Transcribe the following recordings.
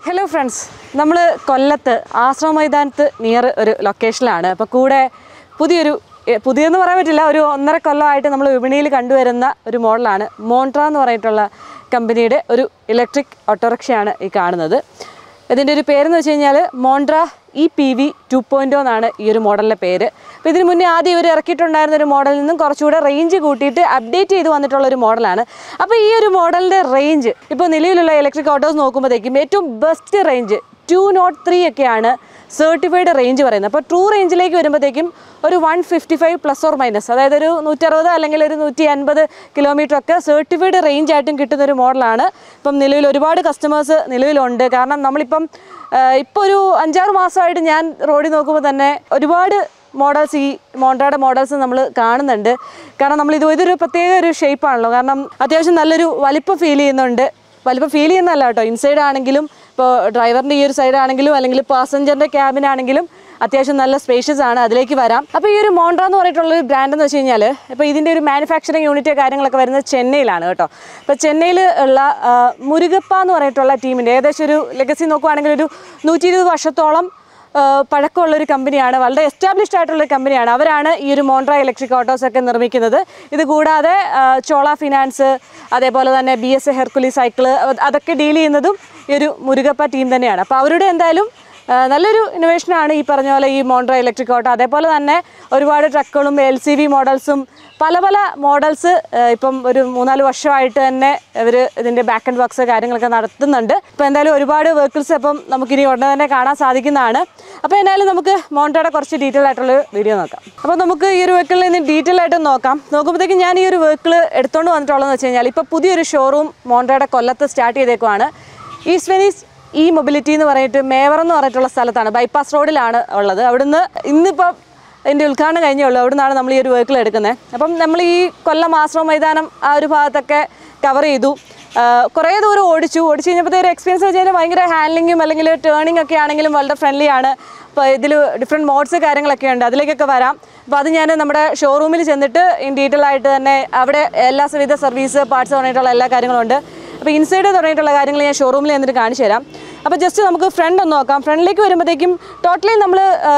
hello friends നമ്മൾ കൊല്ലത്ത് ആശ്രമ മൈതാനത്ത് നിയർ ഒരു ലൊക്കേഷനിലാണ് അപ്പോൾ കൂടെ പുതിയൊരു എ, പുതിയെന്ന് പറയാൻ പറ്റില്ല ഒരു ഒന്നര കൊല്ലമായിട്ട് നമ്മൾ വിപണിയിൽ കണ്ടുവരുന്ന ഒരു മോഡലാണ് മോൺട്ര എന്ന് പറഞ്ഞിട്ടുള്ള കമ്പനിയുടെ ഒരു ഇലക്ട്രിക് ഓട്ടോറിക്ഷയാണ് ഈ കാണുന്നത് ഇതിൻ്റെ ഒരു പേരെന്ന് വെച്ച് കഴിഞ്ഞാൽ Montra E P V two point oh എന്നാണ് ഈ ഒരു മോഡലിൻ്റെ പേര് അപ്പോൾ ഇതിന് മുന്നേ ആദ്യം ഇവർ ഇറക്കിയിട്ടുണ്ടായിരുന്ന ഒരു മോഡലിൽ നിന്നും കുറച്ചുകൂടെ റേഞ്ച് കൂട്ടിയിട്ട് അപ്ഡേറ്റ് ചെയ്ത് വന്നിട്ടുള്ള ഒരു മോഡലാണ് അപ്പോൾ ഈ ഒരു മോഡലിൻ്റെ റേഞ്ച് ഇപ്പോൾ നിലവിലുള്ള ഇലക്ട്രിക് ഓട്ടോസ് നോക്കുമ്പോഴത്തേക്കും ഏറ്റവും best range two nought three ഒക്കെയാണ് സർട്ടിഫൈഡ് റേഞ്ച് പറയുന്നത് അപ്പോൾ ട്രൂ റേഞ്ചിലേക്ക് വരുമ്പോഴത്തേക്കും ഒരു one fifty five plus or minus അതായത് ഒരു നൂറ്ററുപത് അല്ലെങ്കിൽ ഒരു നൂറ്റി അൻപത് കിലോമീറ്റർ ഒക്കെ സർട്ടിഫൈഡ് റേഞ്ച് ആയിട്ടും കിട്ടുന്ന ഒരു മോഡലാണ് ഇപ്പം നിലവിൽ ഒരുപാട് കസ്റ്റമേഴ്സ് നിലവിലുണ്ട് കാരണം നമ്മളിപ്പം ഇപ്പോൾ ഒരു അഞ്ചാറ് മാസമായിട്ട് ഞാൻ റോഡിൽ നോക്കുമ്പോൾ തന്നെ ഒരുപാട് മോഡൽസ് ഈ മോണ്ടയുടെ മോഡൽസ് നമ്മൾ കാണുന്നുണ്ട് കാരണം നമ്മൾ ഇത് ഇതൊരു പ്രത്യേക ഒരു ഷേപ്പാണല്ലോ കാരണം അത്യാവശ്യം നല്ലൊരു വലിപ്പം ഫീൽ ചെയ്യുന്നുണ്ട് വലിപ്പം ഫീൽ ചെയ്യുന്നതല്ല കേട്ടോ ഇൻസൈഡ് ആണെങ്കിലും ഇപ്പോൾ ഡ്രൈവറിൻ്റെ ഈ ഒരു സൈഡ് ആണെങ്കിലും അല്ലെങ്കിൽ പാസഞ്ചറിൻ്റെ ക്യാബിനാണെങ്കിലും അത്യാവശ്യം നല്ല സ്പേഷ്യസ് ആണ് അതിലേക്ക് വരാം അപ്പോൾ ഈ ഒരു മോണ്ട്ര എന്ന് പറഞ്ഞിട്ടുള്ള ഒരു ബ്രാൻഡ് എന്ന് വെച്ച് കഴിഞ്ഞാൽ ഇപ്പോൾ ഇതിൻ്റെ ഒരു മാനുഫാക്ചറിങ് യൂണിറ്റ് കാര്യങ്ങളൊക്കെ വരുന്നത് ചെന്നൈയിലാണ് കേട്ടോ അപ്പോൾ ചെന്നൈയിൽ ഉള്ള ആ, മുരുകപ്പ എന്ന് പറഞ്ഞിട്ടുള്ള ടീമിൻ്റെ ഏകദേശം ഒരു ലെഗസി നോക്കുവാണെങ്കിൽ ഒരു നൂറ്റി ഇരുപത് വർഷത്തോളം ആഹ് പഴക്കമുള്ള ഒരു കമ്പനിയാണ് വളരെ എസ്റ്റാബ്ലിഷ്ഡ് ആയിട്ടുള്ള ഒരു കമ്പനിയാണ് അവരാണ് ഈ ഒരു മോണ്ട്ര ഇലക്ട്രിക് ഓട്ടോസ് ഒക്കെ നിർമ്മിക്കുന്നത് ഇത് കൂടാതെ ആഹ് ചോള ഫിനാൻസ് അതേപോലെ തന്നെ B S A Hercules cycle അതൊക്കെ ഡീൽ ചെയ്യുന്നതും ഈ ഒരു മുരുകപ്പ ടീം തന്നെയാണ് അപ്പോൾ അവരുടെ എന്തായാലും ആഹ് നല്ലൊരു ഇന്നോവേഷനാണ് ഈ പറഞ്ഞ പോലെ ഈ മോണ്ട്ര ഇലക്ട്രിക് ഓട്ടോ അതേപോലെ തന്നെ ഒരുപാട് ട്രക്കുകളും എൽ സി വി മോഡൽസും പല പല മോഡൽസ് ഇപ്പം ഒരു മൂന്നാല് വർഷമായിട്ട് തന്നെ ഇവർ ഇതിൻ്റെ ബാക്ക് ആൻഡ് വർക്ക്സ് കാര്യങ്ങളൊക്കെ നടത്തുന്നുണ്ട് ഇപ്പോൾ എന്തായാലും ഒരുപാട് വെഹിക്കിൾസ് ഇപ്പം നമുക്കിനി ഉടനെ തന്നെ കാണാൻ സാധിക്കുന്നതാണ് അപ്പോൾ എന്തായാലും നമുക്ക് മോണ്ടയുടെ കുറച്ച് ഡീറ്റെയിൽ ആയിട്ടുള്ള വീഡിയോ നോക്കാം അപ്പോൾ നമുക്ക് ഈ ഒരു വെഹിക്കിളിൽ നിന്ന് ഡീറ്റെയിൽ ആയിട്ട് നോക്കാം നോക്കുമ്പോഴത്തേക്കും ഞാൻ ഈ ഒരു വെഹിക്കിൾ എടുത്തുകൊണ്ട് വന്നിട്ടുള്ളതെന്ന് വെച്ച് കഴിഞ്ഞാൽ ഇപ്പോൾ പുതിയൊരു ഷോറൂം മോണ്ടയുടെ കൊല്ലത്ത് സ്റ്റാർട്ട് ചെയ്തേക്കുവാണ് ഈസ്റ്റ് വെനീസ് ഈ മൊബിലിറ്റി എന്ന് പറഞ്ഞിട്ട് മേവർ എന്ന് പറഞ്ഞിട്ടുള്ള സ്ഥലത്താണ് ബൈപ്പാസ് റോഡിലാണ് ഉള്ളത് അവിടുന്ന് ഇന്നിപ്പോൾ ഇതിൻ്റെ ഉദ്ഘാടനം കഴിഞ്ഞേ ഉള്ളൂ അവിടെ നിന്നാണ് നമ്മൾ ഈ ഒരു വെഹിക്കിൾ എടുക്കുന്നത് അപ്പം നമ്മൾ ഈ കൊല്ലം ആശ്രമ മൈതാനം ആ ഒരു ഭാഗത്തൊക്കെ കവർ ചെയ്തു ആഹ് കുറേ ദൂരം ഓടിച്ചു ഓടിച്ചു കഴിഞ്ഞപ്പോൾ ഒരു എക്സ്പീരിയൻസ് വെച്ച് കഴിഞ്ഞാൽ ഭയങ്കര ഹാൻഡ്ലിങ്ങും അല്ലെങ്കിൽ ടേണിംഗ് ഒക്കെ ആണെങ്കിലും വളരെ ഫ്രണ്ട്ലി ആണ് അപ്പോൾ ഇതിൽ ഡിഫറെൻറ്റ് മോഡ്സ് കാര്യങ്ങളൊക്കെ ഉണ്ട് അതിലേക്കൊക്കെ വരാം അപ്പോൾ അത് ഞാൻ നമ്മുടെ ഷോറൂമിൽ ചെന്നിട്ട് ഇൻ ഡീറ്റെയിൽ ആയിട്ട് തന്നെ അവിടെ എല്ലാ വിധ സർവീസ് പാർട്സ് തുടങ്ങിയിട്ടുള്ള എല്ലാ കാര്യങ്ങളും ഉണ്ട് അപ്പോൾ ഇൻസൈഡ് തുടങ്ങിയിട്ടുള്ള കാര്യങ്ങൾ ഞാൻ ഷോറൂമിൽ എന്നിട്ട് കാണിച്ചു തരാം അപ്പോൾ ജസ്റ്റ് നമുക്ക് ഫ്രണ്ട് ഒന്ന് നോക്കാം ഫ്രണ്ടിലേക്ക് വരുമ്പോഴത്തേക്കും ടോട്ടലി നമ്മൾ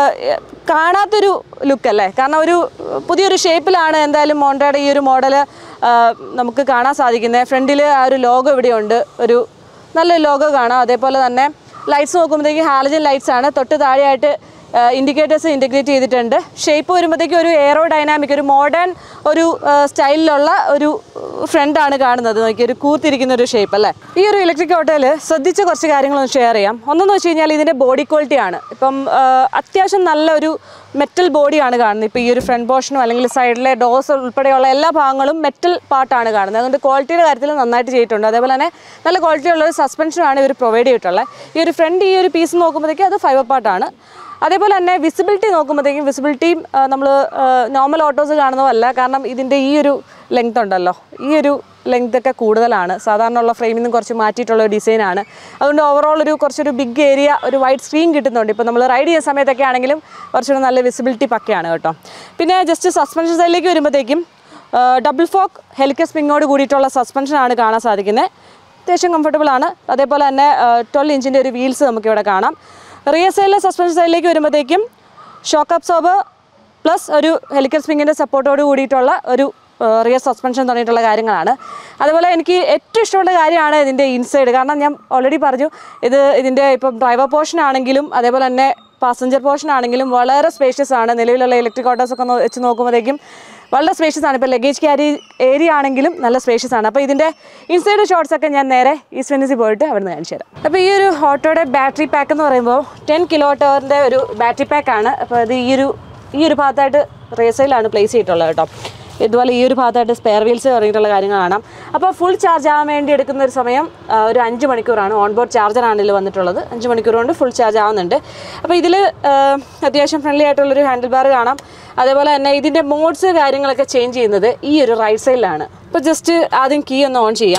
കാണാത്തൊരു ലുക്ക് അല്ലേ കാരണം ഒരു പുതിയൊരു ഷേപ്പിലാണ് എന്തായാലും മോണ്ടയുടെ ഈ ഒരു മോഡൽ നമുക്ക് കാണാൻ സാധിക്കുന്നത് ഫ്രണ്ടിൽ ആ ഒരു ലോഗോ ഇവിടെയുണ്ട് ഒരു നല്ലൊരു ലോഗോ കാണാം അതേപോലെ തന്നെ ലൈറ്റ്സ് നോക്കുമ്പോഴത്തേക്കും ഹാലജൻ ലൈറ്റ്സ് ആണ് തൊട്ട് താഴെയായിട്ട് ഇൻഡിക്കേറ്റേഴ്സ് ഇൻറ്റഗ്രേറ്റ് ചെയ്തിട്ടുണ്ട് ഷേപ്പ് വരുമ്പോഴത്തേക്കും ഒരു എയറോ ഡൈനാമിക് ഒരു മോഡേൺ ഒരു സ്റ്റൈലിലുള്ള ഒരു ഫ്രണ്ടാണ് കാണുന്നത് നോക്കി ഒരു കൂത്തിരിക്കുന്ന ഒരു ഷേപ്പ് അല്ലേ ഈ ഒരു ഇലക്ട്രിക് ഓട്ടോയിൽ ശ്രദ്ധിച്ച കുറച്ച് കാര്യങ്ങളൊന്ന് ഷെയർ ചെയ്യാം ഒന്നെന്ന് വെച്ച് കഴിഞ്ഞാൽ ഇതിൻ്റെ ബോഡി ക്വാളിറ്റി ആണ് ഇപ്പം ആ, അത്യാവശ്യം നല്ലൊരു മെറ്റൽ ബോഡിയാണ് കാണുന്നത് ഇപ്പോൾ ഈ ഒരു ഫ്രണ്ട് പോർഷനും അല്ലെങ്കിൽ സൈഡിലെ ഡോസ് ഉൾപ്പെടെയുള്ള എല്ലാ ഭാഗങ്ങളും മെറ്റൽ പാർട്ടാണ് കാണുന്നത് അതുകൊണ്ട് ക്വാളിറ്റിയുടെ കാര്യത്തിൽ നന്നായിട്ട് ചെയ്തിട്ടുണ്ട് അതേപോലെ തന്നെ നല്ല ക്വാളിറ്റി ഉള്ള ഒരു സസ്പെൻഷനാണ് ഇവർ പ്രൊവൈഡ് ചെയ്തിട്ടുള്ളത് ഈ ഒരു ഫ്രണ്ട് ഈ ഒരു പീസ് നോക്കുമ്പോഴത്തേക്കും അത് ഫൈബർ പാർട്ടാണ് അതേപോലെ തന്നെ വിസിബിലിറ്റി നോക്കുമ്പോഴത്തേക്കും വിസിബിലിറ്റിയും നമ്മൾ നോർമൽ ഓട്ടോസ് കാണുന്നതല്ല കാരണം ഇതിൻ്റെ ഈ ഒരു ലെങ്ത് ഉണ്ടല്ലോ ഈ ഒരു ലെങ്ത് ഒക്കെ കൂടുതലാണ് സാധാരണ ഉള്ള ഫ്രെയിമിൽ നിന്ന് കുറച്ച് മാറ്റിയിട്ടുള്ള ഒരു ഡിസൈനാണ് അതുകൊണ്ട് ഓവറോൾ ഒരു കുറച്ചൊരു ബിഗ് ഏരിയ ഒരു വൈഡ് സ്ക്രീൻ കിട്ടുന്നുണ്ട് ഇപ്പോൾ നമ്മൾ റൈഡ് ചെയ്യുന്ന സമയത്തൊക്കെ ആണെങ്കിലും കുറച്ചുകൂടെ നല്ല വിസിബിലിറ്റി പക്കയാണ് കേട്ടോ പിന്നെ ജസ്റ്റ് സസ്പെൻഷൻ സൈഡിലേക്ക് വരുമ്പോഴത്തേക്കും ഡബിൾ ഫോക്ക് ഹെലിക്ക സ്പ്രിങ്ങോട് കൂടിയിട്ടുള്ള സസ്പെൻഷനാണ് കാണാൻ സാധിക്കുന്നത് അത്യാവശ്യം കംഫർട്ടബിൾ ആണ് അതേപോലെ തന്നെ ട്വൽവ് ഇഞ്ചിൻ്റെ ഒരു വീൽസ് നമുക്കിവിടെ കാണാം റിയർ സൈഡിലെ സസ്പെൻഷൻ സൈഡിലേക്ക് വരുമ്പോഴത്തേക്കും ഷോക്ക് അബ്സോർബർ പ്ലസ് ഒരു ഹെലിക്കൽ സ്പ്രിങ്ങിൻ്റെ സപ്പോർട്ടോട് കൂടിയിട്ടുള്ള ഒരു റിയർ സസ്പെൻഷൻ തുടങ്ങിയിട്ടുള്ള കാര്യങ്ങളാണ് അതുപോലെ എനിക്ക് ഏറ്റവും ഇഷ്ടമുള്ള കാര്യമാണ് ഇതിൻ്റെ ഇൻസൈഡ് കാരണം ഞാൻ ഓൾറെഡി പറഞ്ഞു ഇത് ഇതിൻ്റെ ഇപ്പം ഡ്രൈവർ പോർഷൻ ആണെങ്കിലും അതേപോലെ തന്നെ പാസഞ്ചർ പോർഷൻ ആണെങ്കിലും വളരെ സ്പേഷ്യസ് ആണ് നിലവിലുള്ള ഇലക്ട്രിക് ഓട്ടോസ് ഒക്കെ ഒന്ന് വെച്ച് നോക്കുമ്പോഴത്തേക്കും വളരെ സ്പേഷ്യസ് ആണ് ഇപ്പോൾ ലഗേജ് ക്യാരി ഏരിയ ആണെങ്കിലും നല്ല സ്പേഷ്യസ് ആണ് അപ്പോൾ ഇതിൻ്റെ ഇൻസൈഡ് ഷോട്ട്സ് ഒക്കെ ഞാൻ നേരെ ഈസ്റ്റ് വെനിസി പോയിട്ട് അവിടെ നിന്ന് കാണിച്ചു തരാം അപ്പോൾ ഈ ഒരു ഓട്ടോയുടെ ബാറ്ററി പാക്ക് എന്ന് പറയുമ്പോൾ ടെൻ കിലോ ടവറിൻ്റെ ഒരു ബാറ്ററി പാക്കാണ് അപ്പോൾ ഇത് ഈ ഒരു ഈ ഒരു ഭാഗത്തായിട്ട് റേസയിലാണ് പ്ലേസ് ചെയ്തിട്ടുള്ളത് കേട്ടോ ഇതുപോലെ ഈ ഒരു ഭാഗത്തായിട്ട് സ്പെയർ വീൽസ് തുടങ്ങിയിട്ടുള്ള കാര്യങ്ങൾ കാണാം അപ്പോൾ ഫുൾ ചാർജ് ആവാൻ വേണ്ടി എടുക്കുന്ന ഒരു സമയം ആ, ഒരു അഞ്ച് മണിക്കൂറാണ് ഓൺ ബോർഡ് ചാർജറാണ് ഇതിൽ വന്നിട്ടുള്ളത് അഞ്ച് മണിക്കൂർ കൊണ്ട് ഫുൾ ചാർജ് ആവുന്നുണ്ട് അപ്പോൾ ഇതിൽ അത്യാവശ്യം ഫ്രണ്ട്ലി ആയിട്ടുള്ളൊരു ഹാൻഡിൽ ബാർ കാണാം അതേപോലെ തന്നെ ഇതിൻ്റെ മോഡ്സ് കാര്യങ്ങളൊക്കെ ചേഞ്ച് ചെയ്യുന്നത് ഈ ഒരു റൈറ്റ് സൈഡിലാണ് അപ്പോൾ ജസ്റ്റ് ആദ്യം കീ ഒന്ന് ഓൺ ചെയ്യാം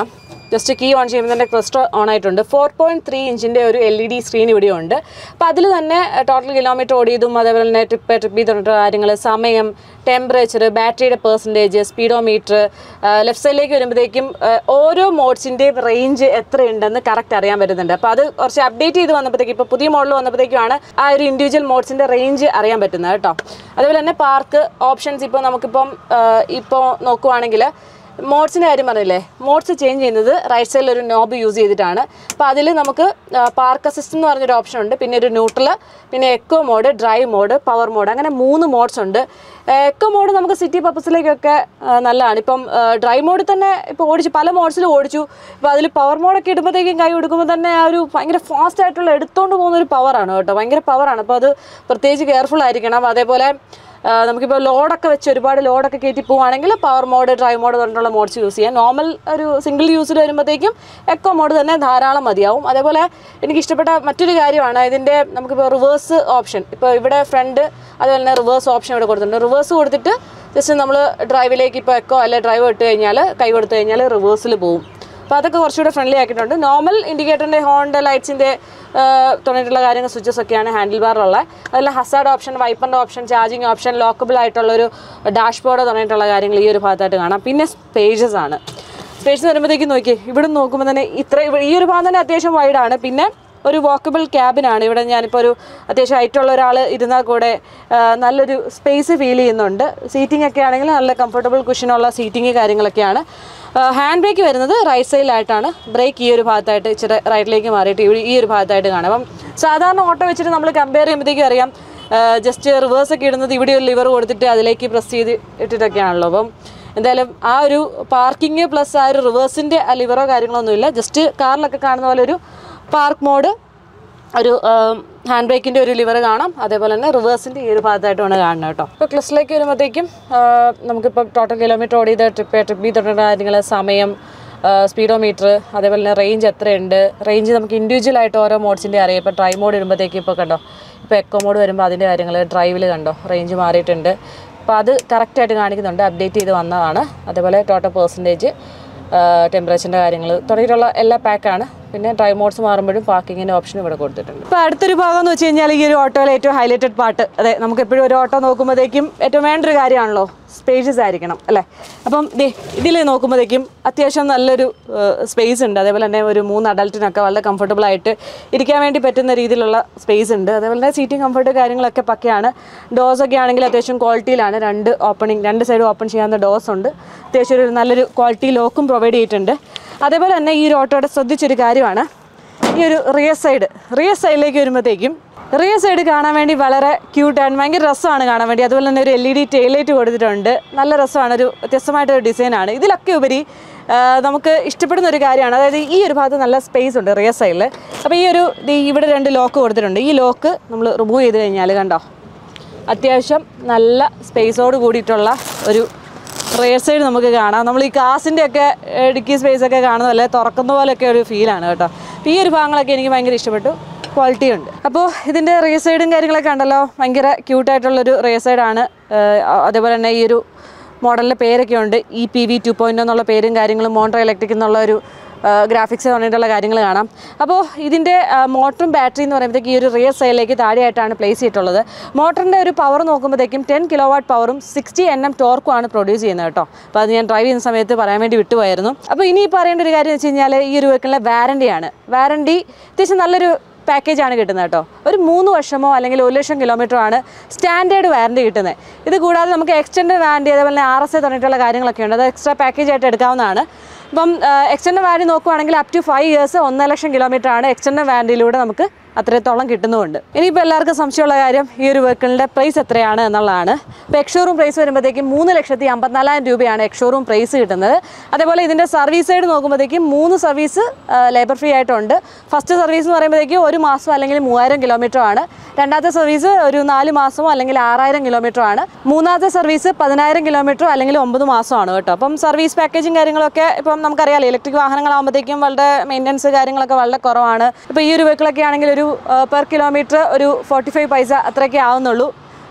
ജസ്റ്റ് കീ ഓൺ ചെയ്യുമ്പോൾ തന്നെ ക്ലസ്റ്റർ ഓൺ ആയിട്ടുണ്ട് ഫോർ പോയിന്റ് ത്രീ ഇഞ്ചിൻ്റെ ഒരു എൽ ഇ ഡി സ്ക്രീൻ ഇവിടെ ഉണ്ട് അപ്പോൾ അതിൽ തന്നെ ടോട്ടൽ കിലോമീറ്റർ ഓടിയതും അതേപോലെ തന്നെ ട്രിപ്പ് ട്രിപ്പ് ചെയ്തിട്ടുള്ള കാര്യങ്ങൾ സമയം ടെമ്പറേച്ചർ ബാറ്ററിയുടെ പെർസെൻറ്റേജ് സ്പീഡോമീറ്റർ ലെഫ്റ്റ് സൈഡിലേക്ക് വരുമ്പോഴത്തേക്കും ആ, ഓരോ മോഡ്സിൻ്റെയും റേഞ്ച് എത്രയുണ്ടെന്ന് കറക്റ്റ് അറിയാൻ പറ്റുന്നുണ്ട് അപ്പോൾ അത് കുറച്ച് അപ്ഡേറ്റ് ചെയ്ത് വന്നപ്പോഴത്തേക്കും ഇപ്പോൾ പുതിയ മോഡൽ വന്നപ്പോഴത്തേക്കുമാണ് ആ ഒരു ഇൻഡിവിജ്വൽ മോഡ്സിൻ്റെ റേഞ്ച് അറിയാൻ പറ്റുന്നത് കേട്ടോ അതേപോലെ തന്നെ പാർക്ക് ഓപ്ഷൻസ് ഇപ്പോൾ നമുക്കിപ്പം ആ, ഇപ്പോൾ നോക്കുവാണെങ്കിൽ മോഡ്സിൻ്റെ കാര്യം പറഞ്ഞില്ലേ മോഡ്സ് ചേഞ്ച് ചെയ്യുന്നത് റൈറ്റ് സൈഡിൽ ഒരു നോബ് യൂസ് ചെയ്തിട്ടാണ് അപ്പോൾ അതിൽ നമുക്ക് പാർക്ക് അസിസ്റ്റ് എന്ന് പറഞ്ഞൊരു ഓപ്ഷൻ ഉണ്ട് പിന്നെ ഒരു ന്യൂട്രൽ പിന്നെ eco mode drive mode power mode അങ്ങനെ മൂന്ന് മോഡ്സ് ഉണ്ട് എക്കോ മോഡ് നമുക്ക് സിറ്റി പർപ്പസിലേക്കൊക്കെ ആ, നല്ലതാണ് ഇപ്പം ഡ്രൈവ് മോഡ് തന്നെ ഇപ്പോൾ ഓടിച്ചു പല മോഡ്സിലും ഓടിച്ചു ഇപ്പോൾ അതിൽ പവർ മോഡൊക്കെ ഇടുമ്പോഴത്തേക്കും കൈ കൊടുക്കുമ്പോൾ തന്നെ ആ ഒരു ഭയങ്കര ഫാസ്റ്റ് ആയിട്ടുള്ള എടുത്തുകൊണ്ട് പോകുന്ന ഒരു പവറാണ് കേട്ടോ ഭയങ്കര പവറാണ് അപ്പോൾ അത് പ്രത്യേകിച്ച് കെയർഫുൾ ആയിരിക്കണം അതേപോലെ ആ, നമുക്കിപ്പോൾ ലോഡൊക്കെ വെച്ച് ഒരുപാട് ലോഡൊക്കെ കയറ്റി പോവുകയാണെങ്കിൽ പവർ മോഡ് ഡ്രൈവ് മോഡ് പറഞ്ഞിട്ടുള്ള മോഡ്സ് യൂസ് ചെയ്യാം നോർമൽ ഒരു സിംഗിൾ യൂസിൽ വരുമ്പോഴത്തേക്കും എക്കോ മോഡ് തന്നെ ധാരാളം മതിയാവും അതേപോലെ എനിക്ക് ഇഷ്ടപ്പെട്ട മറ്റൊരു കാര്യമാണ് ഇതിൻ്റെ നമുക്കിപ്പോൾ റിവേഴ്സ് ഓപ്ഷൻ ഇപ്പോൾ ഇവിടെ ഫ്രണ്ട് അതുപോലെ തന്നെ റിവേഴ്സ് ഓപ്ഷൻ ഇവിടെ കൊടുത്തിട്ടുണ്ട് റിവേഴ്സ് കൊടുത്തിട്ട് ജസ്റ്റ് നമ്മൾ ഡ്രൈവിലേക്ക് ഇപ്പോൾ എക്കോ അല്ലെ ഡ്രൈവ് ഇട്ട് കഴിഞ്ഞാൽ കൈ കൊടുത്തു കഴിഞ്ഞാൽ റിവേഴ്സിൽ പോകും അപ്പോൾ അതൊക്കെ കുറച്ചുകൂടെ ഫ്രണ്ട്ലി ആക്കിയിട്ടുണ്ട് നോർമൽ ഇൻഡിക്കേറ്ററിൻ്റെ ഹോണിൻ്റെ ലൈറ്റ്സിൻ്റെ തുടങ്ങിയിട്ടുള്ള കാര്യങ്ങൾ സ്വിച്ചസ് ഒക്കെയാണ് ഹാൻഡിൽ ബാറിലുള്ള അതിൽ ഹസാർഡ് ഓപ്ഷൻ വൈപ്പറിൻ്റെ ഓപ്ഷൻ ചാർജിങ് ഓപ്ഷൻ ലോക്കബിൾ ആയിട്ടുള്ളൊരു ഡാഷ്ബോർഡ് തുടങ്ങിയിട്ടുള്ള കാര്യങ്ങൾ ഈ ഒരു ഭാഗത്തായിട്ട് കാണാം പിന്നെ സ്പേഷ്യസ് ആണ് സ്പേഷ്യസ് വരുമ്പോഴത്തേക്ക് നോക്കി ഇവിടെ നോക്കുമ്പോൾ തന്നെ ഇത്ര ഈ ഒരു ഭാഗം തന്നെ അത്യാവശ്യം വൈഡാണ് പിന്നെ ഒരു വാക്കബിൾ ക്യാബിനാണ് ഇവിടെ ഞാനിപ്പോൾ ഒരു അത്യാവശ്യം ഹൈറ്റുള്ള ഒരാൾ ഇരുന്നാൽ കൂടെ ആ, നല്ലൊരു സ്പേസ് ഫീൽ ചെയ്യുന്നുണ്ട് സീറ്റിംഗ് ഒക്കെ ആണെങ്കിൽ നല്ല കംഫർട്ടബിൾ കുഷനുള്ള സീറ്റിംഗ് കാര്യങ്ങളൊക്കെയാണ് ഹാൻഡ് ബ്രേക്ക് വരുന്നത് റൈറ്റ് സൈഡിലായിട്ടാണ് ബ്രേക്ക് ഈ ഒരു ഭാഗത്തായിട്ട് ഇച്ചിരി റൈറ്റിലേക്ക് മാറിയിട്ട് ഇവിടെ ഈ ഒരു ഭാഗത്തായിട്ട് കാണാം അപ്പം സാധാരണ ഓട്ടോ വെച്ചിട്ട് നമ്മൾ കമ്പയർ ചെയ്യുമ്പോഴത്തേക്കും അറിയാം ജസ്റ്റ് റിവേഴ്സ് ഒക്കെ ഇടുന്നത് ഇവിടെ ഒരു ലിവർ കൊടുത്തിട്ട് അതിലേക്ക് പ്രസ് ചെയ്ത് ഇട്ടിട്ടൊക്കെയാണല്ലോ അപ്പം എന്തായാലും ആ ഒരു പാർക്കിംഗ് പ്ലസ് ആ ഒരു റിവേഴ്സിൻ്റെ ആ ലിവറോ കാര്യങ്ങളൊന്നുമില്ല ജസ്റ്റ് കാറിലൊക്കെ കാണുന്ന പോലെ ഒരു പാർക്ക് മോഡ് ഒരു ഹാൻഡ് ബ്രേക്കിൻ്റെ ഒരു ലിവർ കാണാം അതേപോലെ തന്നെ റിവേഴ്സിൻ്റെ ഈ ഒരു ഭാഗത്തായിട്ടാണ് കാണുന്നത് കേട്ടോ ഇപ്പോൾ ക്ലസ്സിലേക്ക് വരുമ്പോഴത്തേക്കും നമുക്കിപ്പോൾ ടോട്ടൽ കിലോമീറ്റർ ഓടിയത് ട്രിപ്പ് ട്രിപ്പ് ചെയ്തിട്ടുള്ള കാര്യങ്ങൾ സമയം സ്പീഡോമീറ്റർ അതേപോലെ തന്നെ റേഞ്ച് എത്രയുണ്ട് റേഞ്ച് നമുക്ക് ഇൻഡിവിജ്വൽ ആയിട്ട് ഓരോ മോഡ്സിൻ്റെ അറിയാം ഇപ്പോൾ ഡ്രൈവ് മോഡ് വരുമ്പോഴത്തേക്കും ഇപ്പോൾ കണ്ടോ ഇപ്പോൾ എക്കോ മോഡ് വരുമ്പോൾ അതിൻ്റെ കാര്യങ്ങൾ ഡ്രൈവിൽ കണ്ടോ റേഞ്ച് മാറിയിട്ടുണ്ട് അപ്പോൾ അത് കറക്റ്റായിട്ട് കാണിക്കുന്നുണ്ട് അപ്ഡേറ്റ് ചെയ്ത് വന്നതാണ് അതേപോലെ ടോട്ടൽ പേഴ്സൻറ്റേജ് ടെമ്പറേച്ചറിൻ്റെ കാര്യങ്ങൾ തുടങ്ങിയിട്ടുള്ള എല്ലാ പാക്കാണ് പിന്നെ ഡ്രൈവ് മോഡ്സ് മാറുമ്പോഴും പാർക്കിങ്ങിൻ്റെ ഓപ്ഷൻ ഇവിടെ കൊടുത്തിട്ടുണ്ട് ഇപ്പോൾ അടുത്തൊരു ഭാഗം എന്ന് വെച്ച് കഴിഞ്ഞാൽ ഈ ഒരു ഓട്ടോയിലെ ഏറ്റവും ഹൈലൈറ്റഡ് പാർട്ട് അതെ നമുക്ക് എപ്പോഴും ഒരു ഓട്ടോ നോക്കുമ്പോഴത്തേക്കും ഏറ്റവും വേണ്ട ഒരു കാര്യമാണല്ലോ സ്പേഷ്യസ് ആയിരിക്കണം അല്ലേ അപ്പം ദേ ഇതിൽ നോക്കുമ്പോഴത്തേക്കും അത്യാവശ്യം നല്ലൊരു സ്പേസ് ഉണ്ട് അതേപോലെ തന്നെ ഒരു മൂന്ന് അഡൽട്ടിനൊക്കെ വളരെ കംഫർട്ടബിൾ ആയിട്ട് ഇരിക്കാൻ വേണ്ടി പറ്റുന്ന രീതിയിലുള്ള സ്പേസ് ഉണ്ട് അതേപോലെ തന്നെ സീറ്റിംഗ് കംഫർട്ട് കാര്യങ്ങളൊക്കെ പക്കയാണ് ഡോസ് ഒക്കെ ആണെങ്കിൽ അത്യാവശ്യം ക്വാളിറ്റിയിലാണ് രണ്ട് ഓപ്പണിംഗ് രണ്ട് സൈഡ് ഓപ്പൺ ചെയ്യാവുന്ന ഡോസ് ഉണ്ട് അത്യാവശ്യം ഒരു നല്ലൊരു ക്വാളിറ്റി ലോക്കും പ്രൊവൈഡ് ചെയ്തിട്ടുണ്ട് അതേപോലെ തന്നെ ഈ ഒരു ഓട്ടോയുടെ ശ്രദ്ധിച്ചൊരു കാര്യമാണ് ഈ ഒരു റിയർ സൈഡ് റിയർ സൈഡിലേക്ക് വരുമ്പോഴത്തേക്കും റിയർ സൈഡ് കാണാൻ വേണ്ടി വളരെ ക്യൂട്ടാണ് ഭയങ്കര രസമാണ് കാണാൻ വേണ്ടി അതുപോലെ തന്നെ ഒരു എൽ ഇ ഡി ടൈലൈറ്റ് കൊടുത്തിട്ടുണ്ട് നല്ല രസമാണ് ഒരു വ്യത്യസ്തമായിട്ടൊരു ഡിസൈനാണ് ഇതിലൊക്കെ ഉപരി ആ, നമുക്ക് ഇഷ്ടപ്പെടുന്ന ഒരു കാര്യമാണ് അതായത് ഈ ഒരു ഭാഗത്ത് നല്ല സ്പേസ് ഉണ്ട് റിയർ സൈഡിൽ അപ്പോൾ ഈ ഒരു ദേ ഇവിടെ രണ്ട് ലോക്ക് കൊടുത്തിട്ടുണ്ട് ഈ ലോക്ക് നമ്മൾ റിമൂവ് ചെയ്ത് കഴിഞ്ഞാൽ കണ്ടോ അത്യാവശ്യം നല്ല സ്പേസോട് കൂടിയിട്ടുള്ള ഒരു റിയർ സൈഡ് നമുക്ക് കാണാം നമ്മൾ ഈ കാസിൻ്റെ ഒക്കെ ഡിക്കി സ്പേസ് ഒക്കെ കാണുന്ന പോലെ തുറക്കുന്ന പോലെയൊക്കെ ഒരു ഫീലാണ് കേട്ടോ അപ്പോൾ ഈ ഒരു ഭാഗങ്ങളൊക്കെ എനിക്ക് ഭയങ്കര ഇഷ്ടപ്പെട്ടു ക്വാളിറ്റി ഉണ്ട് അപ്പോൾ ഇതിൻ്റെ റിയർ സൈഡും കാര്യങ്ങളൊക്കെ ഉണ്ടല്ലോ ഭയങ്കര ക്യൂട്ടായിട്ടുള്ളൊരു റിയർ സൈഡാണ് അതേപോലെ തന്നെ ഈ ഒരു മോഡലിൻ്റെ പേരൊക്കെ ഉണ്ട് E P V two point എന്നുള്ള പേരും കാര്യങ്ങളും മോണ്ടർ ഇലക്ട്രിക് എന്നുള്ള ഒരു ഗ്രാഫിക്സ് പറഞ്ഞിട്ടുള്ള കാര്യങ്ങൾ കാണാം അപ്പോൾ ഇതിൻ്റെ മോട്ടറും ബാറ്ററി എന്ന് പറയുമ്പോഴത്തേക്ക് ഈ ഒരു റിയർ സൈഡിലേക്ക് താഴെയായിട്ടാണ് പ്ലേസ് ചെയ്തിട്ടുള്ളത് മോട്ടറിൻ്റെ ഒരു പവർ നോക്കുമ്പോഴത്തേക്കും ടെൻ കിലോ വാട്ട് പവറും സിക്സ്റ്റി എൻ എം ടോർക്കുമാണ് പ്രൊഡ്യൂസ് ചെയ്യുന്നത് കേട്ടോ അപ്പോൾ അത് ഞാൻ ഡ്രൈവ് ചെയ്യുന്ന സമയത്ത് പറയാൻ വേണ്ടി വിട്ടുപോയായിരുന്നു അപ്പോൾ ഇനി പറയേണ്ട ഒരു കാര്യം എന്ന് വെച്ച് കഴിഞ്ഞാൽ ഈ ഒരു വെഹിക്കിളിലെ വാറണ്ടിയാണ് വാറണ്ടി അത്യാവശ്യം നല്ലൊരു പാക്കേജ് ആണ് കിട്ടുന്നത് കേട്ടോ ഒരു മൂന്ന് വർഷമോ അല്ലെങ്കിൽ ഒരു ലക്ഷം കിലോമീറ്ററോ ആണ് സ്റ്റാൻഡേർഡ് വാറണ്ടി കിട്ടുന്നത് ഇത് കൂടാതെ നമുക്ക് എക്സ്റ്റൻഡ് വാറണ്ടി അതേപോലെ ആർ എസ് എ തുടങ്ങിയിട്ടുള്ള കാര്യങ്ങളൊക്കെ ഉണ്ട് അത് എക്സ്ട്രാ പാക്കേജ് ആയിട്ട് എടുക്കാവുന്നതാണ് ഇപ്പം എക്സ്റ്റൻഡ് വാറണ്ടി നോക്കുവാണെങ്കിൽ അപ് ടു ഫൈവ് ഇയേഴ്സ് ഒന്നര ലക്ഷം കിലോമീറ്റർ ആണ് എക്സ്റ്റൻഡ് വാറണ്ടിയിലൂടെ നമുക്ക് അത്രത്തോളം കിട്ടുന്നുമുണ്ട് ഇനിയിപ്പോൾ എല്ലാവർക്കും സംശയമുള്ള കാര്യം ഈ ഒരു വെഹിക്കിളിൻ്റെ പ്രൈസ് എത്രയാണ് എന്നുള്ളതാണ് ഇപ്പോൾ എക്സ്ഷോറൂം പ്രൈസ് വരുമ്പോഴത്തേക്കും മൂന്ന് ലക്ഷത്തി അമ്പത്തിനാലായിരം രൂപയാണ് എക്സ്ഷോറൂം പ്രൈസ് കിട്ടുന്നത് അതേപോലെ ഇതിൻ്റെ സർവീസ് സൈഡ് നോക്കുമ്പോഴത്തേക്കും മൂന്ന് സർവീസ് ലേബർ ഫ്രീ ആയിട്ടുണ്ട് ഫസ്റ്റ് സർവീസ് എന്ന് പറയുമ്പോഴത്തേക്കും ഒരു മാസം അല്ലെങ്കിൽ മൂവായിരം കിലോമീറ്റർ ആണ് രണ്ടാമത്തെ സർവീസ് ഒരു നാല് മാസമോ അല്ലെങ്കിൽ ആറായിരം കിലോമീറ്റർ ആണ് മൂന്നാമത്തെ സർവീസ് പതിനായിരം കിലോമീറ്റർ അല്ലെങ്കിൽ ഒമ്പത് മാസമാണ് കേട്ടോ അപ്പം സർവീസ് പാക്കേജും കാര്യങ്ങളൊക്കെ ഇപ്പം നമുക്കറിയാലോ ഇലക്ട്രിക് വാഹനങ്ങളാകുമ്പോഴത്തേക്കും വളരെ മെയിൻ്റനൻസ് കാര്യങ്ങളൊക്കെ വളരെ കുറവാണ് ഇപ്പോൾ ഈ ഒരു വെഹിക്കിളൊക്കെ ആണെങ്കിൽ ഒരു പെർ കിലോമീറ്റർ ഒരു ഫോർട്ടി ഫൈവ് പൈസ അത്രയൊക്കെ ആവുന്നുള്ളൂ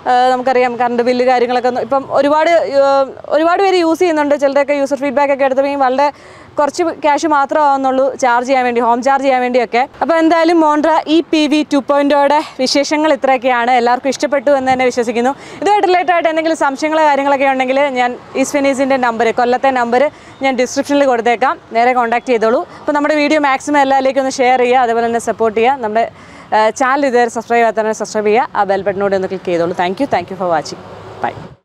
നമുക്കറിയാം കറണ്ട് ബില്ല് കാര്യങ്ങളൊക്കെ ഒന്ന് ഇപ്പം ഒരുപാട് ആ, ഒരുപാട് പേര് യൂസ് ചെയ്യുന്നുണ്ട് ചിലരൊക്കെ യൂസർ ഫീഡ്ബാക്ക് ഒക്കെ എടുത്തപ്പോൾ വളരെ കുറച്ച് ക്യാഷ് മാത്രമേ ആവുന്നുള്ളൂ ചാർജ് ചെയ്യാൻ വേണ്ടി ഹോം ചാർജ് ചെയ്യാൻ വേണ്ടിയൊക്കെ അപ്പോൾ എന്തായാലും Montra E P V two പോയിൻറ്റോടെ വിശേഷങ്ങൾ ഇത്രയൊക്കെയാണ് എല്ലാവർക്കും ഇഷ്ടപ്പെട്ടു എന്ന് തന്നെ വിശ്വസിക്കുന്നു ഇതുമായിട്ട് റിലേറ്റഡ് ആയിട്ട് എന്തെങ്കിലും സംശയങ്ങളോ കാര്യങ്ങളൊക്കെ ഉണ്ടെങ്കിൽ ഞാൻ ഈസ്ഫെനീസിൻ്റെ നമ്പർ കൊല്ലത്തെ നമ്പർ ഞാൻ ഡിസ്ക്രിപ്ഷനിൽ കൊടുത്തേക്കാം നേരെ കോൺടാക്ട് ചെയ്തോളൂ അപ്പോൾ നമ്മുടെ വീഡിയോ മാക്സിമം എല്ലാവരിലേക്കും ഒന്ന് ഷെയർ ചെയ്യുക അതേപോലെ തന്നെ സപ്പോർട്ട് ചെയ്യുക നമ്മുടെ ചാനൽ ഇതുവരെ സബ്സ്ക്രൈബ് ചെയ്യാത്തവരെ സബ്സ്ക്രൈബ് ചെയ്യുക ആ ബെൽ ബട്ടനോട് ഒന്ന് ക്ലിക്ക് ചെയ്തോളൂ thank you thank you for watching by